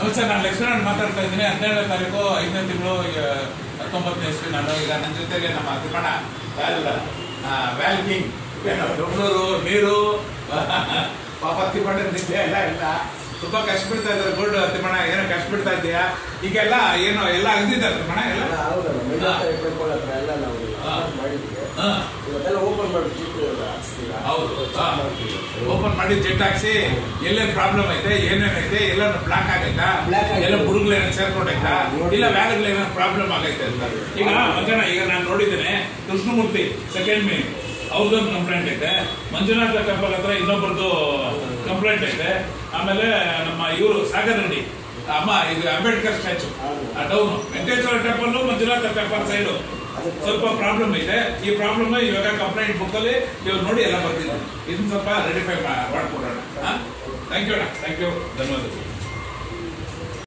ನಮಸ್ತೆ ನಾನು ಲಕ್ಷ್ಮಣ್ ಮಾತಾಡ್ತಾ ಇದ್ದೀನಿ ಹದಿನೇಳನೇ ತಾರೀಕು ಐದನೇ ತಿಂಗಳು ಹತ್ತೊಂಬತ್ತನೇ ಇಸ್ವಿ ನಾನು ಈಗ ನನ್ನ ಜೊತೆಗೆ ನಮ್ಮ ತಿಮ್ಮಣ್ಣ ವ್ಯಾಲ್ ವ್ಯಾಲ್ ಕಿಂಗ್ ಬೆಂಗಳೂರು ನೀರು ಪಾಪ ತಿಮ್ಮಣ್ಣ ನಿದ್ದೆ ಎಲ್ಲ ಇಲ್ಲ ತುಂಬಾ ಕಷ್ಟ ಬಿಡ್ತಾ ಇದ್ದಾರೆ ಗುಡ್ ತಿಮ್ಮಣ್ಣ ಏನೋ ಕಷ್ಟ ಬಿಡ್ತಾ ಇದೆಯಾ ಈಗೆಲ್ಲ ಏನೋ ಎಲ್ಲ ಅಗ್ದಿದ್ದಾರೆ ತಿಮ್ಮಣ್ಣ ಎಲ್ಲ ಹೌದಲ್ಲ ಮೆಡಿಕಲ್ ಟೆಂಪಲ್ ಹತ್ರ ಎಲ್ಲ ನಾವು ಹಾ. ಮಾಡಿದ್ವಿ ಹಾ. ಇವತ್ತೆಲ್ಲ ಓಪನ್ ಮಾಡಿ ಚೀಟ್ ಹಾಕ್ಸ್ತೀರಾ ಹೌದು ಓಪನ್ ಮಾಡಿ ಜೆಟ್ ಹಾಕ್ಸಿ ಎಲ್ಲೇನ್ ಪ್ರಾಬ್ಲಮ್ ಐತೆ ಏನೇನೈತೆ ಎಲ್ಲ ಬ್ಲಾಕ್ ಆಗೈತಾ Black ಆಗೈತೆ. ಎಲ್ಲ ಬುಡುಗ್ಲು ಏನೋ ಸೇರ್ಕೊಂಡೈತಾ ನೋಡಿ. ಇಲ್ಲ ವ್ಯಾಲ್ಗಳು ಏನೋ ಪ್ರಾಬ್ಲಮ್ ಆಗೈತೆ ಅಂತ ಈಗ ಮಂಜಣ್ಣ ಈಗ ನಾನು ನೋಡಿದ್ದೇನೆ ಕೃಷ್ಣಮೂರ್ತಿ ಸೆಕೆಂಡ್ ಮೇ ಅವ್ರದ್ದೊಂದು ಕಂಪ್ಲೇಂಟ್ ಐತೆ ಮಂಜುನಾಥ ಟೆಂಪಲ್ ಹತ್ರ ಇನ್ನೊಬ್ಬರದು ಕಂಪ್ಲೇಂಟ್ ಐತೆ ಆಮೇಲೆ ನಮ್ಮ ಇವರು ಸಾಗರ್ ರೆಡ್ಡಿ ಅಮ್ಮ ಇದು Ambedkar statue down Venkateshwara temple Manjunatha temple side ಸ್ವಲ್ಪ ಪ್ರಾಬ್ಲಮ್ ಇದೆ ಈ ಪ್ರಾಬ್ಲಮ್ ಇವಾಗ ಕಂಪ್ಲೇಂಟ್ ಬುಕ್ ಅಲ್ಲಿ ಇವಾಗ ನೋಡಿ ಎಲ್ಲ ಬರ್ತಿದ್ದಾರೆ ಇದನ್ನ ಸ್ವಲ್ಪ ರೆಡಿಫೈ ಮಾಡ್ಕೊಡೋಣ ಥ್ಯಾಂಕ್ ಯು ಅಣ್ಣ ಥ್ಯಾಂಕ್ ಯು ಧನ್ಯವಾದಗಳು